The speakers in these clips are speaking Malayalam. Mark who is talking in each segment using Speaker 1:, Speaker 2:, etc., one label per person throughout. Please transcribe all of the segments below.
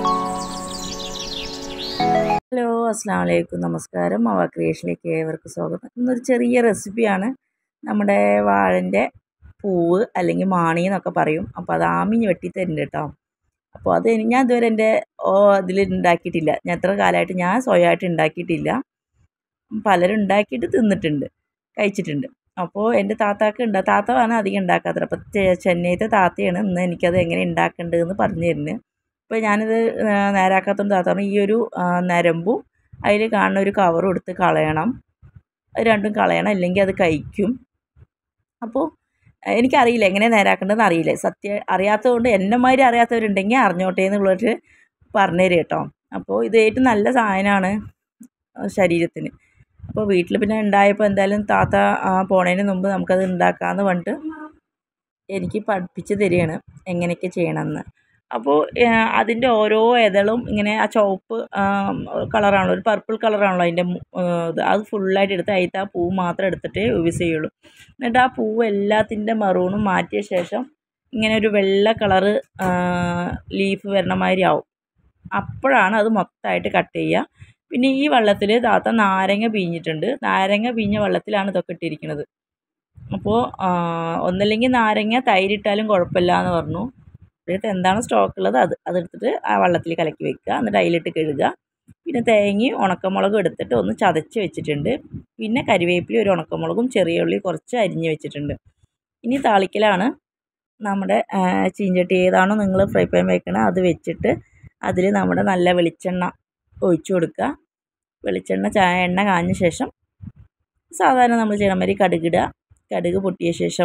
Speaker 1: ഹലോ അസ്സാം വലൈക്കും നമസ്കാരം മവ ക്രിയേഷനിലേക്ക് ഏവർക്കും സ്വാഗതം ഇന്നൊരു ചെറിയ റെസിപ്പിയാണ് നമ്മുടെ വാഴൻ്റെ പൂവ് അല്ലെങ്കിൽ മാണി എന്നൊക്കെ പറയും അപ്പോൾ അത് ആമിഞ്ഞ് വെട്ടി തരുന്നുണ്ട് കേട്ടോ അപ്പോൾ അത് എനി- ഞാൻ ഇതുവരെ എൻ്റെ ഓ ഇതിൽ ഉണ്ടാക്കിയിട്ടില്ല ഞാൻ എത്ര കാലമായിട്ട് ഞാൻ സ്വയമായിട്ട് ഉണ്ടാക്കിയിട്ടില്ല പലരും ഉണ്ടാക്കിയിട്ട് തിന്നിട്ടുണ്ട് കഴിച്ചിട്ടുണ്ട് അപ്പോൾ എൻ്റെ താത്താക്ക് ഉണ്ട് താത്തയാണ് അധികം ഉണ്ടാക്കാത്തത് അപ്പോൾ ചെ- ചെന്നൈത്തെ താത്തയാണ് ഇന്ന് എനിക്കത് എങ്ങനെ ഉണ്ടാക്കേണ്ടതെന്ന് പറഞ്ഞു തരുന്നത് അപ്പോൾ ഞാനിത് ആ, നേരാക്കാത്തതുകൊണ്ട് താത്ത പറഞ്ഞു ഈ ഒരു ആ, നരമ്പും അതിൽ കാണുന്ന ഒരു കവറും എടുത്ത് കളയണം അത് രണ്ടും കളയണം ഇല്ലെങ്കിൽ അത് കഴിക്കും അപ്പോൾ എനിക്കറിയില്ല എങ്ങനെ നേരാക്കേണ്ടതെന്ന് അറിയില്ല സത്യം അറിയാത്തതുകൊണ്ട് എന്നെമാതിരി അറിയാത്തവരുണ്ടെങ്കിൽ അറിഞ്ഞോട്ടെ എന്നുള്ളൊരു പറഞ്ഞു തരും കേട്ടോ അപ്പോൾ ഇത് ഏറ്റവും നല്ല സാധനമാണ് ശരീരത്തിന് അപ്പോൾ വീട്ടിൽ പിന്നെ ഉണ്ടായപ്പോൾ എന്തായാലും താത്ത ആ, പോണതിന് മുമ്പ് നമുക്കത് ഉണ്ടാക്കാമെന്ന് പറഞ്ഞിട്ട് എനിക്ക് പഠിപ്പിച്ച് തരികയാണ് എങ്ങനെയൊക്കെ ചെയ്യണമെന്ന് അപ്പോൾ അതിൻ്റെ ഓരോ ഇതളും ഇങ്ങനെ ആ ചുവപ്പ് കളറാണല്ലോ ഒരു പർപ്പിൾ കളറാണല്ലോ അതിൻ്റെ മു- ആ, ഇത് അത് ഫുള്ളായിട്ട് എടുത്ത് അതിലത്തെ ആ പൂ മാത്രം എടുത്തിട്ടേ യൂസ് ചെയ്യുള്ളൂ എന്നിട്ട് ആ പൂവ് എല്ലാത്തിൻ്റെ മറൂണും മാറ്റിയ ശേഷം ഇങ്ങനെ ഒരു വെള്ള കളറ് ലീഫ് വരണ മാതിരി ആവും അപ്പോഴാണ് അത് മൊത്തമായിട്ട് കട്ട് ചെയ്യുക പിന്നെ ഈ വെള്ളത്തിൽ താത്ത നാരങ്ങ പിഴിഞ്ഞിട്ടുണ്ട് നാരങ്ങ പിഴിഞ്ഞ വെള്ളത്തിലാണ് ഇതൊക്കെ ഇട്ടിരിക്കുന്നത് അപ്പോൾ ഒന്നല്ലെങ്കിൽ നാരങ്ങ തൈരിട്ടാലും കുഴപ്പമില്ല എന്ന് പറഞ്ഞു ഇതിനകത്ത് എന്താണ് സ്റ്റോക്ക് ഉള്ളത് അത് അതെടുത്തിട്ട് ആ വെള്ളത്തിൽ കലക്കി വെക്കുക എന്നിട്ട് അതിലിട്ട് കഴുകുക പിന്നെ തേങ്ങയും ഉണക്കമുളകും എടുത്തിട്ട് ഒന്ന് ചതച്ച് വെച്ചിട്ടുണ്ട് പിന്നെ കരിവേപ്പില ഒരു ഉണക്കമുളകും ചെറിയ ഉള്ളി കുറച്ച് അരിഞ്ഞ് വെച്ചിട്ടുണ്ട് ഇനി താളിക്കലാണ് നമ്മുടെ ആ, ചീഞ്ചട്ടി ഏതാണോ നിങ്ങൾ ഫ്രൈ പാൻ വെക്കണത് അത് വെച്ചിട്ട് അതിൽ നമ്മുടെ നല്ല വെളിച്ചെണ്ണ ഒഴിച്ചു കൊടുക്കുക വെളിച്ചെണ്ണ ചായ എണ്ണ കാഞ്ഞ ശേഷം സാധാരണ നമ്മൾ ചെയ്യണ മാതിരി കടുകിടുക കടുക് പൊട്ടിയ ശേഷം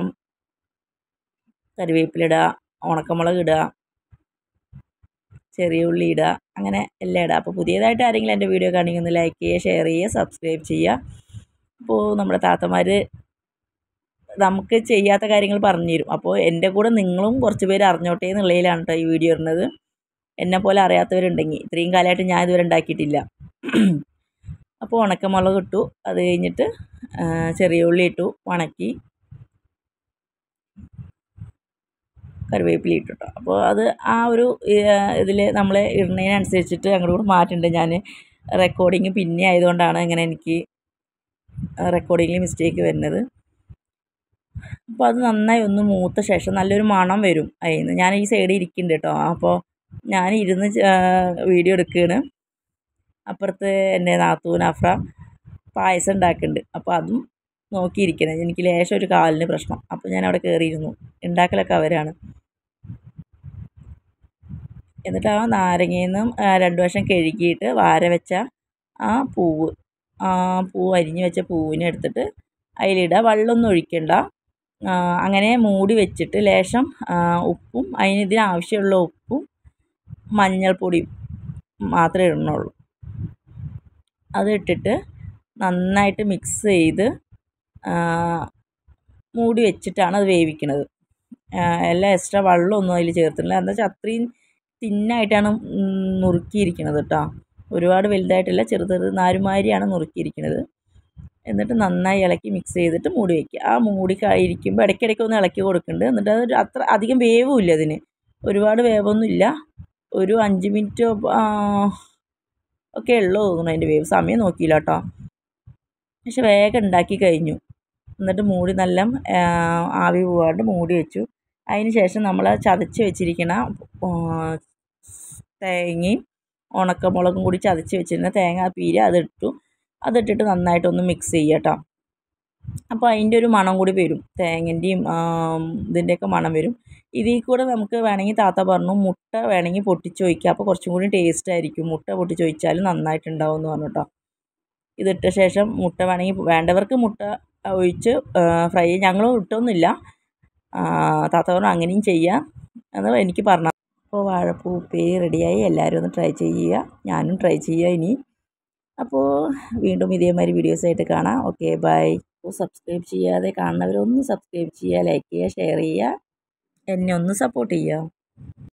Speaker 1: കറിവേപ്പില ഇടുക ഉണക്കമുളക് ഇടുക ചെറിയ ഉള്ളി ഇടുക അങ്ങനെ എല്ലാം ഇടുക അപ്പോൾ പുതിയതായിട്ട് ആരെങ്കിലും എൻ്റെ വീഡിയോ കാണുമെങ്കിൽ ഒന്ന് ലൈക്ക് ചെയ്യുക ഷെയർ ചെയ്യുക സബ്സ്ക്രൈബ് ചെയ്യുക അപ്പോൾ നമ്മുടെ താത്തമാർ നമുക്ക് ചെയ്യാത്ത കാര്യങ്ങൾ പറഞ്ഞു തരും അപ്പോൾ എൻ്റെ കൂടെ നിങ്ങളും കുറച്ച് പേര് അറിഞ്ഞോട്ടെ എന്നുള്ളതിലാണ് കേട്ടോ ഈ വീഡിയോ ഇടുന്നത് എന്നെ പോലെ അറിയാത്തവരുണ്ടെങ്കിൽ ഇത്രയും കാലമായിട്ട് ഞാൻ ഇതുവരെ ഉണ്ടാക്കിയിട്ടില്ല അപ്പോൾ ഉണക്കമുളക് ഇട്ടു അത് കഴിഞ്ഞിട്ട് ആ, ചെറിയ ഉള്ളി ഇട്ടു ഉണക്കി കറിവേപ്പില ഇട്ടു കേട്ടോ അപ്പോൾ അത് ആ ഒരു ഇതിൽ നമ്മൾ ഇടുന്നതിനനുസരിച്ചിട്ട് അങ്ങോട്ട് കൂടെ മാറ്റുന്നുണ്ട് ഞാൻ റെക്കോർഡിങ് പിന്നെ ആയതുകൊണ്ടാണ് ഇങ്ങനെ എനിക്ക് റെക്കോർഡിങ്ങിൽ മിസ്റ്റേക്ക് വരുന്നത് അപ്പോൾ അത് നന്നായി ഒന്ന് മൂത്ത ശേഷം നല്ലൊരു മണം വരും അതിൽ നിന്ന് ഞാൻ ഈ സൈഡിൽ ഇരിക്കുന്നുണ്ട് കേട്ടോ അപ്പോൾ ഞാൻ ഇരുന്ന് ച- വീഡിയോ എടുക്കുകയാണ് അപ്പുറത്ത് എൻ്റെ നാത്തൂൻ അഫ്ര പായസം ഉണ്ടാക്കുന്നുണ്ട് അപ്പോൾ അതും നോക്കിയിരിക്കണം എനിക്ക് ലേശം ഒരു കാലിന് പ്രശ്നം അപ്പോൾ ഞാൻ അവിടെ കയറിയിരുന്നു ഉണ്ടാക്കലൊക്കെ അവരാണ് എന്നിട്ട് ആ നാരങ്ങയിൽ നിന്നും ആ, രണ്ട് വശം കഴുകിയിട്ട് വാര വെച്ച ആ പൂവ് ആ പൂവ് അരിഞ്ഞ് വെച്ച പൂവിനെ എടുത്തിട്ട് അതിലിടുക വെള്ളമൊന്നും ഒഴിക്കണ്ട ആ, അങ്ങനെ മൂടി വെച്ചിട്ട് ലേശം ആ, ഉപ്പും അതിന് ഇതിന് ആവശ്യമുള്ള ഉപ്പും മഞ്ഞൾപ്പൊടിയും മാത്രമേ ഇടണുള്ളൂ അത് ഇട്ടിട്ട് നന്നായിട്ട് മിക്സ് ചെയ്ത് ആ, മൂടി വെച്ചിട്ടാണ് അത് വേവിക്കുന്നത് ആ, എല്ലാം എക്സ്ട്രാ വെള്ളമൊന്നും അതിൽ ചേർത്തിട്ടില്ല എന്താ വെച്ചാൽ അത്രയും തിന്നായിട്ടാണ് നുറുക്കിയിരിക്കുന്നത് കേട്ടോ ഒരുപാട് വലുതായിട്ടല്ല ചെറു ചെറു നാരുമാരിയാണ് നുറുക്കിയിരിക്കുന്നത് എന്നിട്ട് നന്നായി ഇളക്കി മിക്സ് ചെയ്തിട്ട് മൂടി വയ്ക്കുക ആ മൂടി ക- ഇരിക്കുമ്പോൾ ഇടയ്ക്കിടയ്ക്ക് ഒന്ന് ഇളക്കി കൊടുക്കുന്നുണ്ട് എന്നിട്ട് അത് അത്ര അധികം വേവും ഇല്ല അതിന് ഒരുപാട് വേവൊന്നും ഇല്ല ഒരു അഞ്ച് മിനിറ്റ് ഒക്കെ ഉള്ളൂ തോന്നുന്നു അതിൻ്റെ വേവ് സമയം നോക്കിയില്ല കേട്ടോ പക്ഷെ വേഗം ഉണ്ടാക്കി കഴിഞ്ഞു എന്നിട്ട് മൂടി നല്ല ആ, ആവി പോവാണ്ട് മൂടി വെച്ചു അതിന് ശേഷം നമ്മൾ ചതച്ച് വെച്ചിരിക്കണ ആ, തേങ്ങയും ഉണക്കമുളകും കൂടി ചതച്ച് വെച്ചിരുന്ന തേങ്ങ പീര അതിട്ടു അതിട്ടിട്ട് നന്നായിട്ടൊന്ന് മിക്സ് ചെയ്യുക കേട്ടോ അപ്പോൾ അതിൻ്റെ ഒരു മണം കൂടി വരും തേങ്ങൻ്റെയും ഇതിൻ്റെയൊക്കെ മണം വരും ഇതിൽ കൂടെ നമുക്ക് വേണമെങ്കിൽ താത്ത പറഞ്ഞു മുട്ട വേണമെങ്കിൽ പൊട്ടിച്ച് ഒഴിക്കുക അപ്പോൾ കുറച്ചും കൂടി ടേസ്റ്റ് ആയിരിക്കും മുട്ട പൊട്ടിച്ച് ഒഴിച്ചാൽ നന്നായിട്ടുണ്ടാവും എന്ന് പറഞ്ഞു കേട്ടോ ഇതിട്ട ശേഷം മുട്ട വേണമെങ്കിൽ വേണ്ടവർക്ക് മുട്ട ഒഴിച്ച് ഫ്രൈ ഞങ്ങളും ഇട്ടൊന്നുമില്ല ആ, താത്ത പറഞ്ഞു അങ്ങനെയും ചെയ്യാം എന്ന് എനിക്ക് പറഞ്ഞു അപ്പോൾ വാഴപ്പൂ ഉപ്പേരി റെഡിയായി എല്ലാവരും ഒന്ന് ട്രൈ ചെയ്യുക ഞാനും ട്രൈ ചെയ്യുക ഇനി അപ്പോൾ വീണ്ടും ഇതേമാതിരി വീഡിയോസായിട്ട് കാണാം ഓക്കെ ബൈ അപ്പോൾ സബ്സ്ക്രൈബ് ചെയ്യാതെ കാണുന്നവരൊന്ന് സബ്സ്ക്രൈബ് ചെയ്യുക ലൈക്ക് ചെയ്യുക ഷെയർ ചെയ്യുക എന്നെ ഒന്ന് സപ്പോർട്ട് ചെയ്യുക